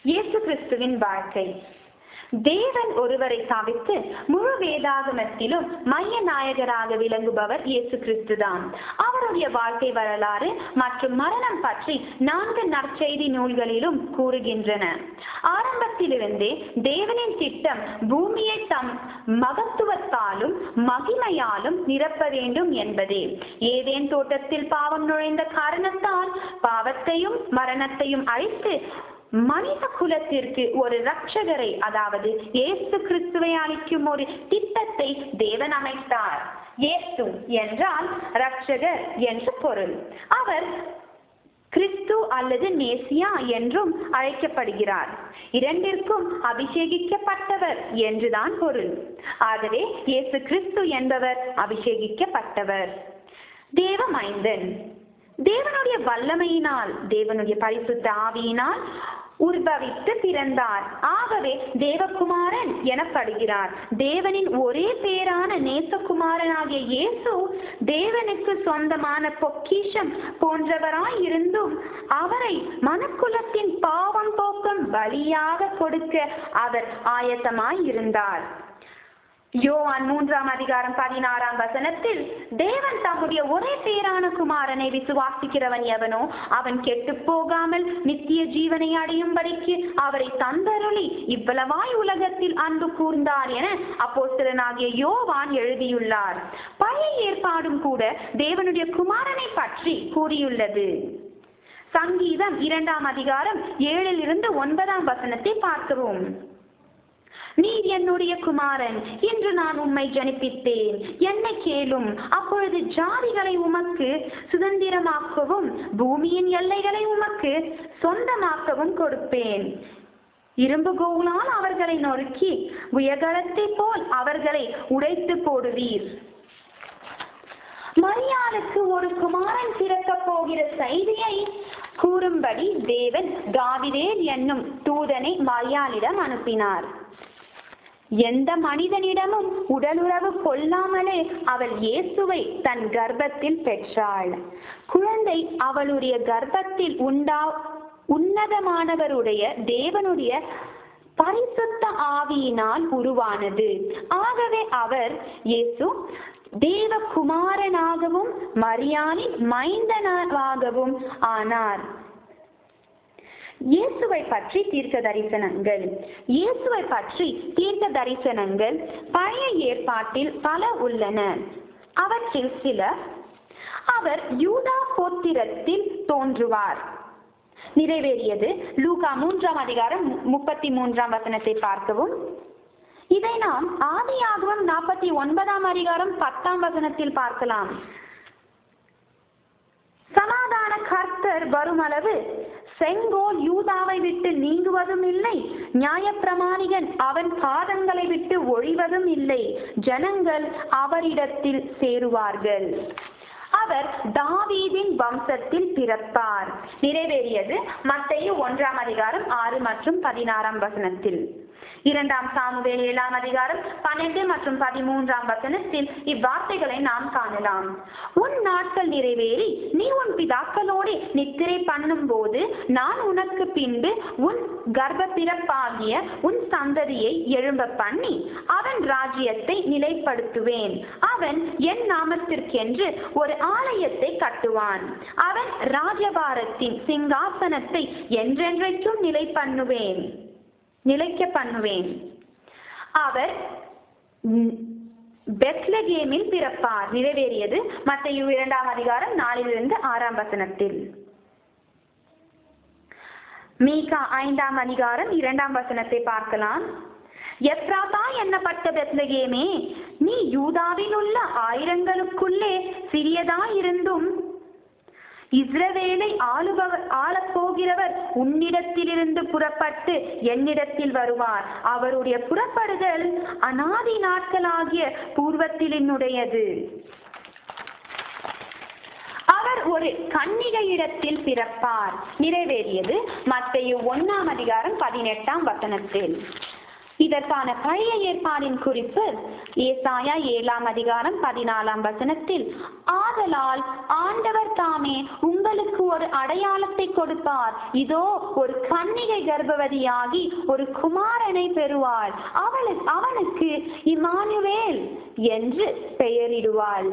இயேசு கிறிஸ்துவின் வாழ்க்கை தேவன் ஒருவரை தவிர்த்து முழு வேதாகமத்திலும் மைய நாயகராக விளங்குபவர் இயேசு கிறிஸ்துதான் அவருடைய வாழ்க்கை வரலாறு மற்றும் மரணம் பற்றி நான்கு நற்செய்தி நூல்களிலும் கூறுகின்றன ஆரம்பத்திலிருந்தே தேவனின் திட்டம் பூமியை தம் மகத்துவத்தாலும் மகிமையாலும் நிரப்ப வேண்டும் என்பதே ஏதேன் தோட்டத்தில் பாவம் நுழைந்த காரணத்தால் பாவத்தையும் மரணத்தையும் அழித்து மனித குலத்திற்கு ஒரு ரட்சகரை அதாவது இயேசு கிறிஸ்துவை அளிக்கும் ஒரு திட்டத்தை தேவன் அமைத்தார் இயேசு என்றால் ரட்சகர் என்று பொருள் அவர் கிறிஸ்து அல்லது மேசியா என்றும் அழைக்கப்படுகிறார் இரண்டிற்கும் அபிஷேகிக்கப்பட்டவர் என்றுதான் பொருள் ஆகவே இயேசு கிறிஸ்து என்பவர் அபிஷேகிக்கப்பட்டவர் தேவமைந்தன் தேவனுடைய வல்லமையினால் தேவனுடைய பரிசுத்த ஆவியினால் உற்பவித்து பிறந்தார் ஆகவே தேவகுமாரன் எனப்படுகிறார் தேவனின் ஒரே பேரான நேசகுமாரனாகிய இயேசு தேவனுக்கு சொந்தமான பொக்கிஷம் போன்றவராய் இருந்தும் அவரை மனுக்குலத்தின் பாவம் போக்கும் பலியாக கொடுக்க அவர் ஆயத்தமாய் இருந்தார் யோவான் மூன்றாம் அதிகாரம் பதினாறாம் வசனத்தில் தேவன் தம்முடைய ஒரே பேரான குமாரனை விசுவாசிக்கிறவன் எவனோ அவன் கெட்டு போகாமல் நித்திய ஜீவனை அடையும்படிக்கு அவரை தந்தருளி இவ்வளவாய் உலகத்தில் அன்பு கூர்ந்தார் என அப்போஸ்தலனாகிய யோவான் எழுதியுள்ளார் பழைய ஏற்பாடும் கூட தேவனுடைய குமாரனை பற்றி கூறியுள்ளது சங்கீதம் இரண்டாம் அதிகாரம் ஏழில் இருந்து ஒன்பதாம் வசனத்தை பார்க்கிறோம் நீர் என்னுடைய குமாரன் இன்று நான் உம்மை ஜனிப்பித்தேன் என்னை கேளும் அப்பொழுது ஜாதிகளை உமக்கு சுதந்திரமாக்கவும் பூமியின் எல்லைகளை உமக்கு சொந்தமாக்கவும் கொடுப்பேன் இரும்பு கோலால் அவர்களை நொறுக்கி உயகலத்தை போல் அவர்களை உடைத்து போடுவீர் மரியாளுக்கு ஒரு குமாரன் பிறக்க போகிற செய்தியை கூறும்படி தேவன் தாவிதேல் என்னும் தூதனை மரியாளிடம் அனுப்பினார் எந்த மனிதனிடமும் உடலுறவு கொள்ளாமலே அவள் இயேசுவை தன் கர்ப்பத்தில் பெற்றாள் குழந்தை அவளுடைய கர்ப்பத்தில் உண்டா உன்னதமானவருடைய தேவனுடைய பரிசுத்த ஆவியினால் உருவானது ஆகவே அவர் இயேசு தேவகுமாரனாகவும் மரியானின் மைந்தனாகவும் ஆனார் இயேசுவை பற்றி தீர்க்க தரிசனங்கள் இயேசுவை பற்றி தீர்க்க தரிசனங்கள் பழைய ஏற்பாட்டில் பல உள்ளன அவற்றில் சில அவர் யூதா கோத்திரத்தில் தோன்றுவார் நிறைவேறியது லூகா மூன்றாம் அதிகாரம் முப்பத்தி மூன்றாம் வசனத்தை பார்க்கவும் இதை நாம் ஆதியாகவும் நாற்பத்தி ஒன்பதாம் அதிகாரம் பத்தாம் வசனத்தில் பார்க்கலாம் சமாதான கர்த்தர் வருமளவு செங்கோல் யூதாவை விட்டு நீங்குவதும் இல்லை நியாயப்பிரமாணிகன் அவன் பாதங்களை விட்டு ஒழிவதும் இல்லை ஜனங்கள் அவரிடத்தில் சேருவார்கள் அவர் தாவீதின் வம்சத்தில் பிறப்பார் நிறைவேறியது மத்தையு ஒன்றாம் அதிகாரம் ஆறு மற்றும் பதினாறாம் வசனத்தில் இரண்டாம் சாமுவேல் ஏழாம் அதிகாரம் பன்னெண்டு மற்றும் பதிமூன்றாம் வசனத்தில் இவ்வார்த்தைகளை நாம் காணலாம் உன் நாட்கள் நிறைவேறி நீ உன் பிதாக்களோடு நித்திரை பண்ணும் போது நான் உனக்கு பின்பு உன் கர்ப்ப பிறப்பாகிய உன் சந்ததியை எழும்ப பண்ணி அவன் ராஜ்யத்தை நிலைப்படுத்துவேன் அவன் என் நாமத்திற்கென்று ஒரு ஆலயத்தை கட்டுவான் அவன் ராஜபாரத்தின் சிங்காசனத்தை என்றென்றைக்கும் நிலை பண்ணுவேன் நிலைக்க பண்ணுவேன் அவர் பெத்லகேமில் பிறப்பார் நிறைவேறியது மத்திய இரண்டாம் அதிகாரம் நாலிலிருந்து ஆறாம் வசனத்தில் மீகா ஐந்தாம் அதிகாரம் இரண்டாம் வசனத்தை பார்க்கலாம் எப்ராதா என்னப்பட்ட பெத்லகேமே நீ யூதாவில் உள்ள ஆயிரங்களுக்குள்ளே சிறியதா இருந்தும் இஸ்ரவேலை ஆளுபவர் ஆளப் போகிறவர் உன்னிடத்திலிருந்து புறப்பட்டு என்னிடத்தில் வருவார் அவருடைய புறப்படுதல் அனாதி நாட்களாகிய பூர்வத்திலினுடையது அவர் ஒரு கன்னிகையிடத்தில் பிறப்பார் நிறைவேறியது மத்தையு ஒன்னாம் அதிகாரம் பதினெட்டாம் வசனத்தில் இதற்கான பழைய ஏற்பாடின் குறிப்பு ஏசாயா ஏழாம் அதிகாரம் பதினாலாம் வசனத்தில் ஆதலால் ஆண்டவர் தாமே உங்களுக்கு ஒரு அடையாளத்தை கொடுப்பார் இதோ ஒரு கன்னிகை கர்ப்பவதியாகி ஒரு குமாரனை பெறுவாள் அவளுக்கு அவனுக்கு இமானுவேல் என்று பெயரிடுவாள்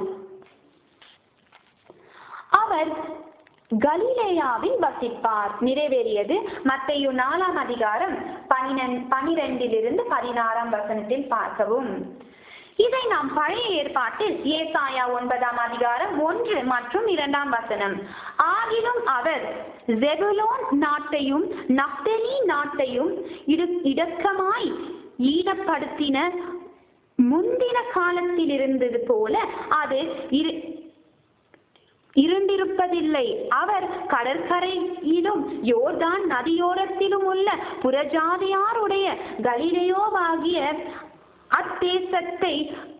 அவர் கலிலேயாவில் வசிப்பார் நிறைவேறியது மத்தையு நாலாம் அதிகாரம் பனிரெண்டிலிருந்து பதினாறாம் வசனத்தில் பார்க்கவும் இதை நாம் பழைய ஏற்பாட்டில் ஏசாயா ஒன்பதாம் அதிகாரம் ஒன்று மற்றும் இரண்டாம் வசனம் ஆகிலும் அவர் ஜெபுலோன் நாட்டையும் நப்தலி நாட்டையும் இடக்கமாய் ஈடப்படுத்தின முந்தின காலத்தில் இருந்தது போல அது இரு இருண்டிருப்பதில்லை அவர் கடற்கரையிலும் யோர்தான் நதியோரத்திலும் உள்ள புறஜாதியாருடைய கலிலேயோவாகிய அத்தேசத்தை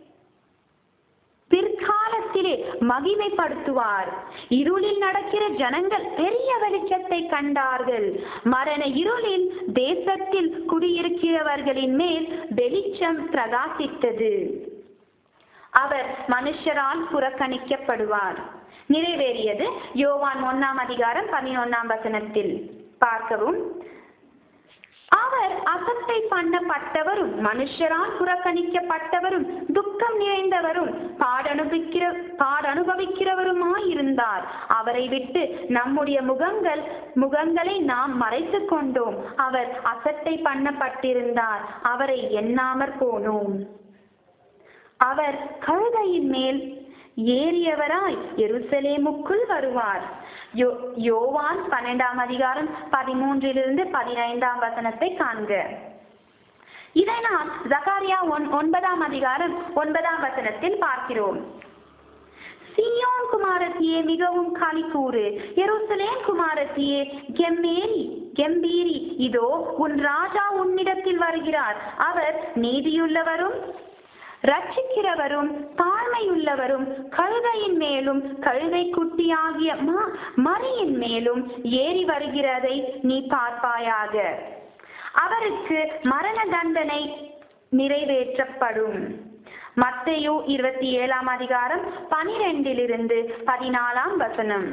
பிற்காலத்திலே மகிமைப்படுத்துவார் இருளில் நடக்கிற ஜனங்கள் பெரிய வெளிச்சத்தை கண்டார்கள் மரண இருளில் தேசத்தில் குடியிருக்கிறவர்களின் மேல் வெளிச்சம் பிரகாசித்தது அவர் மனுஷரால் புறக்கணிக்கப்படுவார் நிறைவேறியது யோவான் ஒன்னாம் அதிகாரம் பதினொன்னாம் வசனத்தில் பார்க்கவும் அவர் அசத்தை பண்ணப்பட்டவரும் மனுஷரால் புறக்கணிக்கப்பட்டவரும் துக்கம் நிறைந்தவரும் பாடனுபிக்கிற பாடனுபவிக்கிறவருமாயிருந்தார் அவரை விட்டு நம்முடைய முகங்கள் முகங்களை நாம் மறைத்துக் கொண்டோம் அவர் அசத்தை பண்ணப்பட்டிருந்தார் அவரை எண்ணாமற் போனோம் அவர் கழுதையின் மேல் ஏறியவராய் எருசலேமுக்குள் வருவார் யோ யோவான் பன்னெண்டாம் அதிகாரம் பதிமூன்றிலிருந்து பதினைந்தாம் வசனத்தை காண்க இதை நாம் ஜகாரியா ஒன் ஒன்பதாம் அதிகாரம் ஒன்பதாம் வசனத்தில் பார்க்கிறோம் சியோன் குமாரத்தியே மிகவும் களி கூறு எருசலேம் குமாரத்தியே கெம்மேரி கெம்பீரி இதோ உன் ராஜா உன்னிடத்தில் வருகிறார் அவர் நீதியுள்ளவரும் ரட்சிக்கிறவரும் தாழ்மையுள்ளவரும் கழுதையின் மேலும் கழுதை குட்டியாகிய மரியின் மேலும் ஏறி வருகிறதை நீ பார்ப்பாயாக அவருக்கு மரண தண்டனை நிறைவேற்றப்படும் மத்தையோ இருபத்தி ஏழாம் அதிகாரம் பனிரெண்டிலிருந்து பதினாலாம் வசனம்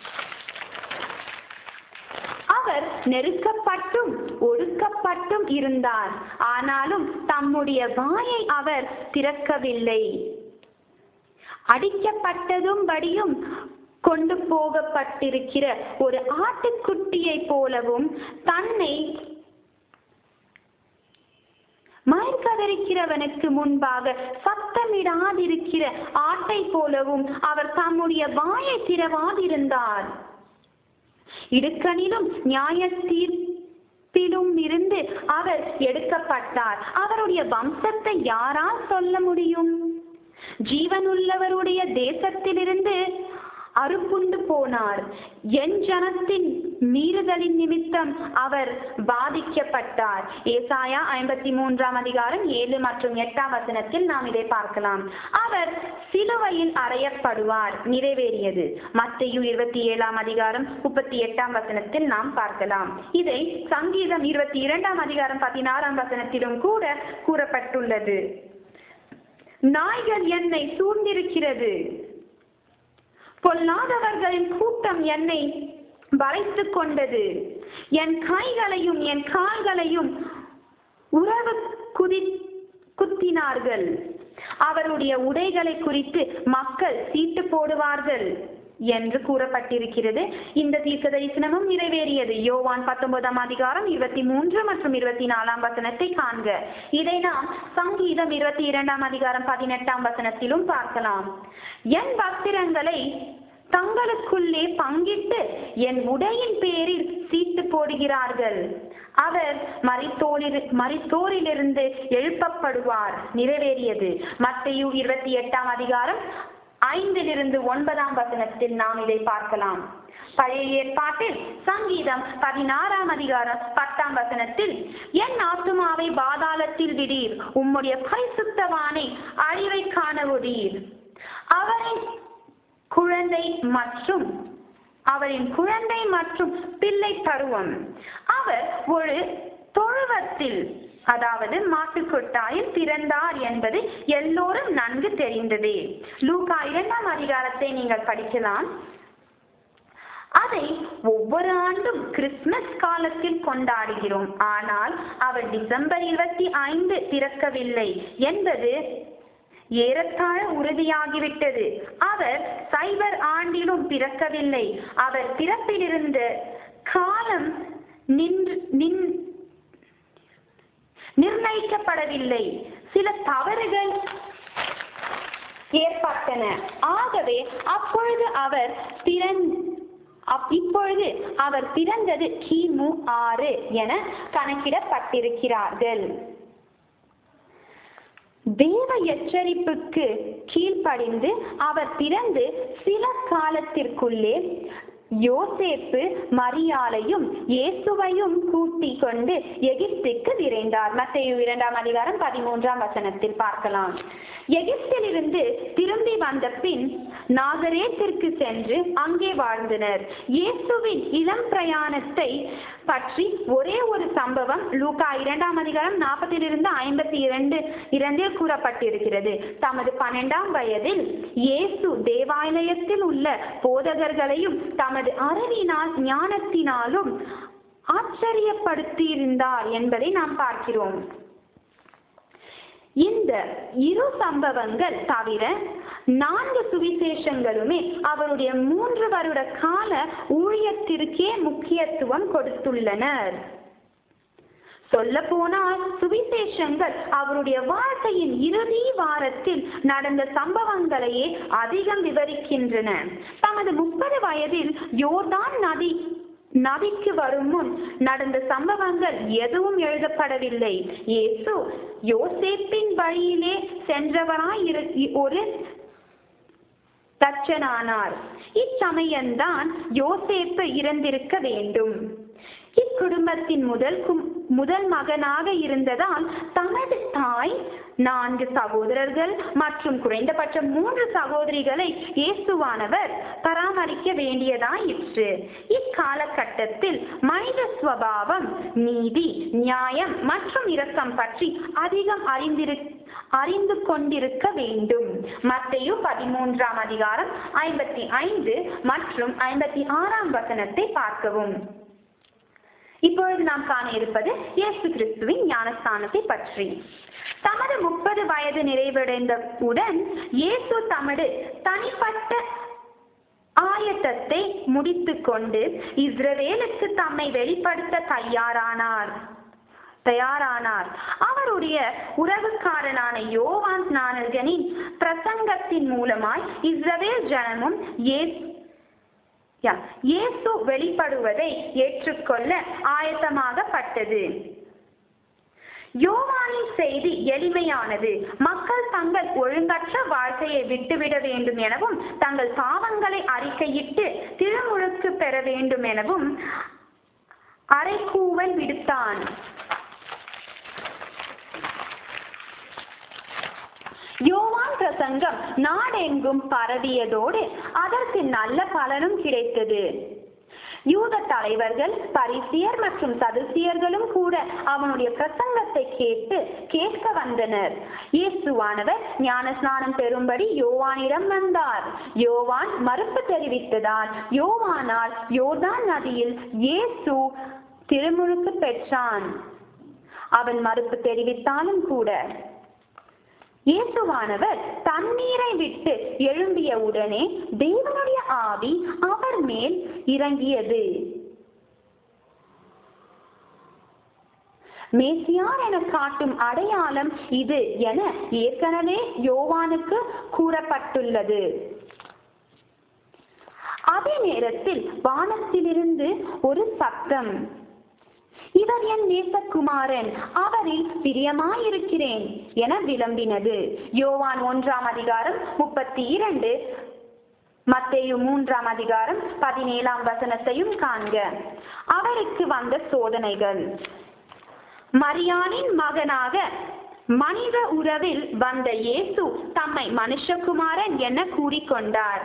அவர் நெருக்கப்பட்டும் ஒடுக்கப்பட்டும் இருந்தார் ஆனாலும் தம்முடைய வாயை அவர் திறக்கவில்லை அடிக்கப்பட்டதும் படியும் கொண்டு போகப்பட்டிருக்கிற ஒரு ஆட்டுக்குட்டியை போலவும் தன்னை மயக்கதறிக்கிறவனுக்கு முன்பாக சத்தமிடாதிருக்கிற ஆட்டை போலவும் அவர் தம்முடைய வாயை திறவாதிருந்தார் இடுக்கணிலும் நியாய தீர்ப்பிலும் இருந்து அவர் எடுக்கப்பட்டார் அவருடைய வம்சத்தை யாரால் சொல்ல முடியும் ஜீவனுள்ளவருடைய தேசத்திலிருந்து அறுப்புண்டு போனார் என் ஜனத்தின் மீறுதலின் நிமித்தம் அவர் பாதிக்கப்பட்டார் ஏசாயா ஐம்பத்தி மூன்றாம் அதிகாரம் ஏழு மற்றும் எட்டாம் வசனத்தில் நாம் இதை பார்க்கலாம் அவர் சிலுவையில் அறையப்படுவார் நிறைவேறியது மத்தையு இருபத்தி ஏழாம் அதிகாரம் முப்பத்தி எட்டாம் வசனத்தில் நாம் பார்க்கலாம் இதை சங்கீதம் இருபத்தி இரண்டாம் அதிகாரம் பதினாறாம் வசனத்திலும் கூட கூறப்பட்டுள்ளது நாய்கள் என்னை சூழ்ந்திருக்கிறது பொல்லாதவர்களின் கூட்டம் என்னை வளைத்துக் கொண்டது என் கைகளையும் என் கால்களையும் உறவு குதி குத்தினார்கள் அவருடைய உடைகளை குறித்து மக்கள் சீட்டு போடுவார்கள் என்று கூறப்பட்டிருக்கிறது இந்த தீர்க்க தரிசனமும் நிறைவேறியது யோவான் பத்தொன்பதாம் அதிகாரம் இருபத்தி மூன்று மற்றும் இருபத்தி நாலாம் வசனத்தை காண்க இதை நாம் சங்கீதம் இருபத்தி இரண்டாம் அதிகாரம் பதினெட்டாம் வசனத்திலும் பார்க்கலாம் என் பத்திரங்களை தங்களுக்குள்ளே பங்கிட்டு என் உடையின் பேரில் சீட்டு போடுகிறார்கள் அவர் மரித்தோரில் மரித்தோரிலிருந்து எழுப்பப்படுவார் நிறைவேறியது மத்தையு இருபத்தி எட்டாம் அதிகாரம் ஐந்திலிருந்து ஒன்பதாம் வசனத்தில் நாம் இதை பார்க்கலாம் பழைய ஏற்பாட்டில் சங்கீதம் பதினாறாம் அதிகாரம் பத்தாம் வசனத்தில் என் ஆத்துமாவை பாதாளத்தில் விடீர் உம்முடைய பரிசுத்தவானை அழிவை காண விடீர் அவரின் குழந்தை மற்றும் அவரின் குழந்தை மற்றும் பிள்ளை பருவம் அவர் ஒரு தொழுவத்தில் அதாவது மாட்டுக்கொட்டாயில் பிறந்தார் என்பது எல்லோரும் நன்கு தெரிந்ததே லூகா இரண்டாம் அதிகாரத்தை நீங்கள் படிக்கலாம் அதை ஒவ்வொரு ஆண்டும் கிறிஸ்துமஸ் காலத்தில் கொண்டாடுகிறோம் ஆனால் அவர் டிசம்பர் இருபத்தி ஐந்து பிறக்கவில்லை என்பது ஏறத்தாழ உறுதியாகிவிட்டது அவர் சைபர் ஆண்டிலும் பிறக்கவில்லை அவர் பிறப்பிலிருந்த காலம் நின்று நின் நிர்ணயிக்கப்படவில்லை சில தவறுகள் ஏற்பட்டன ஆகவே அப்பொழுது அவர் பிறந் அப்- இப்பொழுது அவர் பிறந்தது கிமு ஆறு என கணக்கிடப்பட்டிருக்கிறார்கள் தேவ எச்சரிப்புக்கு கீழ்ப்படிந்து அவர் பிறந்து சில காலத்திற்குள்ளே யோசேப்பு மரியாளையும் இயேசுவையும் கூட்டிக் கொண்டு எகிப்துக்கு விரைந்தார் மத்தேயு இரண்டாம் அதிகாரம் பதிமூன்றாம் வசனத்தில் பார்க்கலாம் எகிப்திலிருந்து திரும்பி வந்த பின் நாகரேத்திற்கு சென்று அங்கே வாழ்ந்தனர் இயேசுவின் இளம் பிரயாணத்தை பற்றி ஒரே ஒரு சம்பவம் லூகா இரண்டாம் அதிகாரம் நாற்பதிலிருந்து ஐம்பத்தி இரண்டு இரண்டில் கூறப்பட்டிருக்கிறது தமது பன்னெண்டாம் வயதில் இயேசு தேவாலயத்தில் உள்ள போதகர்களையும் தமது அறிவினால் ஞானத்தினாலும் ஆச்சரியப்படுத்தியிருந்தார் என்பதை நாம் பார்க்கிறோம் இந்த இரு சம்பவங்கள் தவிர நான்கு சுவிசேஷங்களுமே அவருடைய மூன்று வருட கால ஊழியத்திற்கே முக்கியத்துவம் கொடுத்துள்ளனர் சொல்ல போனால் சுவிசேஷங்கள் அவருடைய வாழ்க்கையின் இறுதி வாரத்தில் நடந்த சம்பவங்களையே அதிகம் விவரிக்கின்றன தமது முப்பது வயதில் யோர்தான் நதி நதிக்கு வரும் முன் நடந்த சம்பவங்கள் எதுவும் எழுதப்படவில்லை இயேசு யோசேப்பின் வழியிலே சென்றவராய் இரு- ஒரு தச்சனானார் இச்சமயம்தான் யோசேப்பு இறந்திருக்க வேண்டும் இக்குடும்பத்தின் முதல் கும்- முதல் மகனாக இருந்ததால் தனது தாய் நான்கு சகோதரர்கள் மற்றும் குறைந்தபட்சம் மூன்று சகோதரிகளை இயேசுவானவர் பராமரிக்க வேண்டியதாயிற்று இக்காலகட்டத்தில் மனித சுவாவம் நீதி நியாயம் மற்றும் இரக்கம் பற்றி அதிகம் அறிந்திரு அறிந்து கொண்டிருக்க வேண்டும் மத்தேயு பதிமூன்றாம் அதிகாரம் ஐம்பத்தி ஐந்து மற்றும் ஐம்பத்தி ஆறாம் வசனத்தை பார்க்கவும் இப்பொழுது நாம் காண இருப்பது இயேசு கிறிஸ்துவின் ஞானஸ்தானத்தை பற்றி தமது முப்பது வயது நிறைவடைந்தவுடன் இயேசு தமது தனிப்பட்ட ஆயத்தத்தை முடித்துக் கொண்டு இஸ்ரவேலுக்கு தம்மை வெளிப்படுத்த தயாரானார் தயாரானார் அவருடைய உறவுக்காரனான யோவான் ஸ்நானகனின் பிரசங்கத்தின் மூலமாய் இஸ்ரவேல் ஜனமும் இயேசு யா, இயேசு வெளிப்படுவதை ஏற்றுக்கொள்ள ஆயத்தமாகப்பட்டது யோவானின் செய்தி எளிமையானது மக்கள் தங்கள் ஒழுங்கற்ற வாழ்க்கையை விட்டுவிட வேண்டும் எனவும் தங்கள் பாவங்களை அறிக்கையிட்டு திருமுழுக்கு பெற வேண்டும் எனவும் அரைக்கூவல் விடுத்தான் யோவான் பிரசங்கம் நாடெங்கும் பரவியதோடு அதற்கு நல்ல பலனும் கிடைத்தது யூத தலைவர்கள் பரிசியர் மற்றும் சதுசியர்களும் கூட அவனுடைய பிரசங்கத்தை கேட்டு கேட்க வந்தனர் இயேசுவானவர் ஞானஸ்நானம் பெறும்படி யோவானிடம் வந்தார் யோவான் மறுப்பு தெரிவித்ததால் யோவானால் யோர்தான் நதியில் இயேசு திருமுழுக்கு பெற்றான் அவன் மறுப்பு தெரிவித்தாலும் கூட இயேசுவானவர் தண்ணீரை விட்டு எழும்பிய உடனே தேவனுடைய ஆவி அவர் மேல் இறங்கியது மேசியார் என காட்டும் அடையாளம் இது என ஏற்கனவே யோவானுக்கு கூறப்பட்டுள்ளது அதே நேரத்தில் வானத்திலிருந்து ஒரு சத்தம் இவர் என் நேசகுமாரன் அவரில் பிரியமாயிருக்கிறேன் என விளம்பினது யோவான் ஒன்றாம் அதிகாரம் முப்பத்தி இரண்டு மத்தேயு மூன்றாம் அதிகாரம் பதினேழாம் வசனத்தையும் காண்க அவருக்கு வந்த சோதனைகள் மரியானின் மகனாக மனித உறவில் வந்த இயேசு தம்மை மனுஷகுமாரன் என கூறிக்கொண்டார்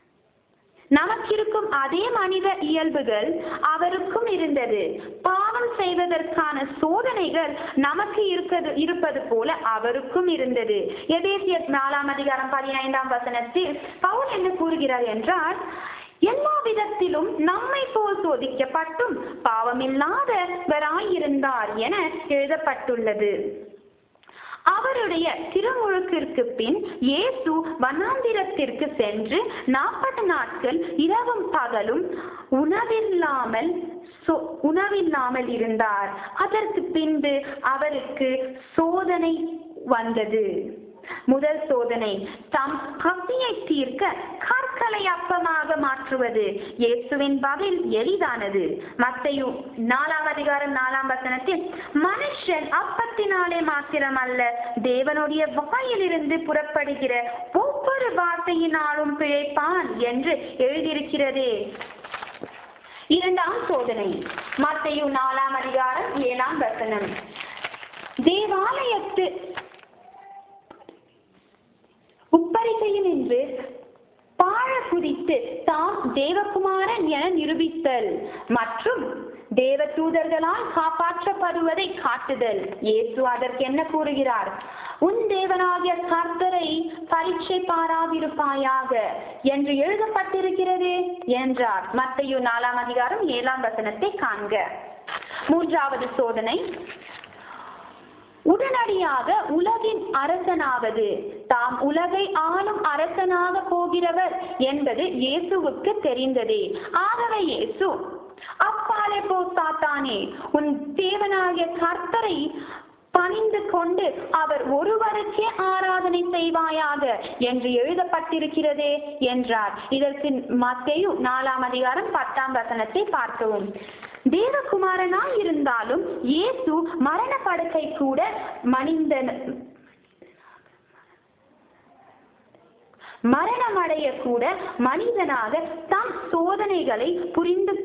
நமக்கிருக்கும் அதே மனித இயல்புகள் அவருக்கும் இருந்தது பாவம் செய்வதற்கான சோதனைகள் நமக்கு இருக்கிறது இருப்பது போல அவருக்கும் இருந்தது எபேசியர் நாலாம் அதிகாரம் பதினைந்தாம் வசனத்தில் பவுல் என்ன கூறுகிறார் என்றால் எல்லா விதத்திலும் நம்மை போல் சோதிக்கப்பட்டும் பாவமில்லாதவராயிருந்தார் என எழுதப்பட்டுள்ளது அவருடைய திருமுழுக்கிற்கு பின் இயேசு வனாந்திரத்திற்கு சென்று நாற்பது நாட்கள் இரவும் பகலும் உணவில்லாமல் சோ- உணவில்லாமல் இருந்தார் அதற்கு பின்பு அவருக்கு சோதனை வந்தது முதல் சோதனை தம் பசியை தீர்க்க கற்களை அப்பமாக மாற்றுவது இயேசுவின் பதில் எளிதானது மத்தையு நாலாம் அதிகாரம் நாலாம் வசனத்தில் மனுஷன் அப்பத்தினாலே மாத்திரமல்ல தேவனுடைய வாயிலிருந்து புறப்படுகிற ஒவ்வொரு வார்த்தையினாலும் பிழைப்பான் என்று எழுதியிருக்கிறதே இரண்டாம் சோதனை மத்தையு நாலாம் அதிகாரம் ஏழாம் வசனம் தேவாலயத்து உப்பரிகையில் நின்று பாழ குதித்து தாம் தேவகுமாரன் என நிரூபித்தல் மற்றும் தேவ தூதர்களால் காப்பாற்றப்படுவதை காட்டுதல் இயேசு அதற்கு என்ன கூறுகிறார் உன் தேவனாகிய கர்த்தரை பரீட்சை பாராதிருப்பாயாக என்று எழுதப்பட்டிருக்கிறது என்றார் மத்தையு நாலாம் அதிகாரம் ஏழாம் வசனத்தை காண்க மூன்றாவது சோதனை உடனடியாக உலகின் அரசனாவது தாம் உலகை ஆளும் அரசனாக போகிறவர் என்பது இயேசுவுக்கு தெரிந்ததே ஆகவே இயேசு அப்பாலே போ சாத்தானே உன் தேவனாகிய கர்த்தரை பணிந்து கொண்டு அவர் ஒருவருக்கே ஆராதனை செய்வாயாக என்று எழுதப்பட்டிருக்கிறதே என்றார் இதற்கு மத்தேயு நாலாம் அதிகாரம் பத்தாம் வசனத்தை பார்க்கவும் தேவகுமாரனாய் இருந்தாலும் இயேசு மரண படுக்கை கூட மனிதன் மரணமடைய கூட மனிதனாக தம் சோதனைகளை புரிந்து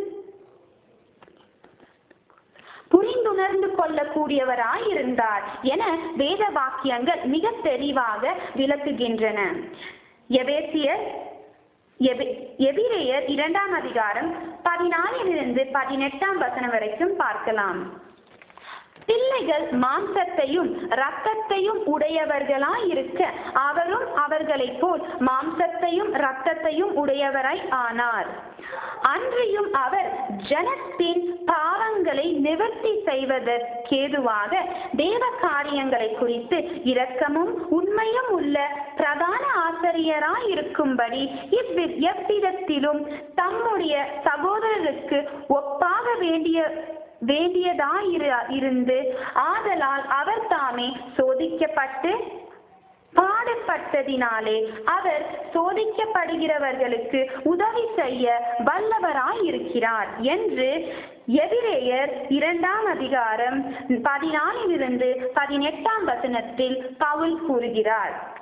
புரிந்துணர்ந்து கொள்ளக்கூடியவராய் இருந்தார் என வேத வாக்கியங்கள் மிக தெளிவாக விளக்குகின்றன எபேசியர் எபி- எபிரேயர் இரண்டாம் அதிகாரம் பதினாலிலிருந்து பதினெட்டாம் வசனம் வரைக்கும் பார்க்கலாம் பிள்ளைகள் மாம்சத்தையும் இரத்தத்தையும் உடையவர்களாய் இருக்க அவரும் அவர்களைப் போல் மாம்சத்தையும் இரத்தத்தையும் உடையவராய் ஆனார் அன்றியும் அவர் ஜனத்தின் பாவங்களை நிவர்த்தி செய்வதற்கேதுவாக தேவ காரியங்களை குறித்து இரக்கமும் உண்மையும் உள்ள பிரதான ஆசிரியராய் இருக்கும்படி இவ்வி- எவ்விதத்திலும் தம்முடைய சகோதரருக்கு ஒப்பாக வேண்டிய வேண்டியதாயிரு இருந்து ஆதலால் அவர் தாமே சோதிக்கப்பட்டு பாடுபட்டதினாலே அவர் சோதிக்கப்படுகிறவர்களுக்கு உதவி செய்ய வல்லவராய் இருக்கிறார் என்று எபிரேயர் இரண்டாம் அதிகாரம் பதினாலிலிருந்து பதினெட்டாம் வசனத்தில் பவுல் கூறுகிறார்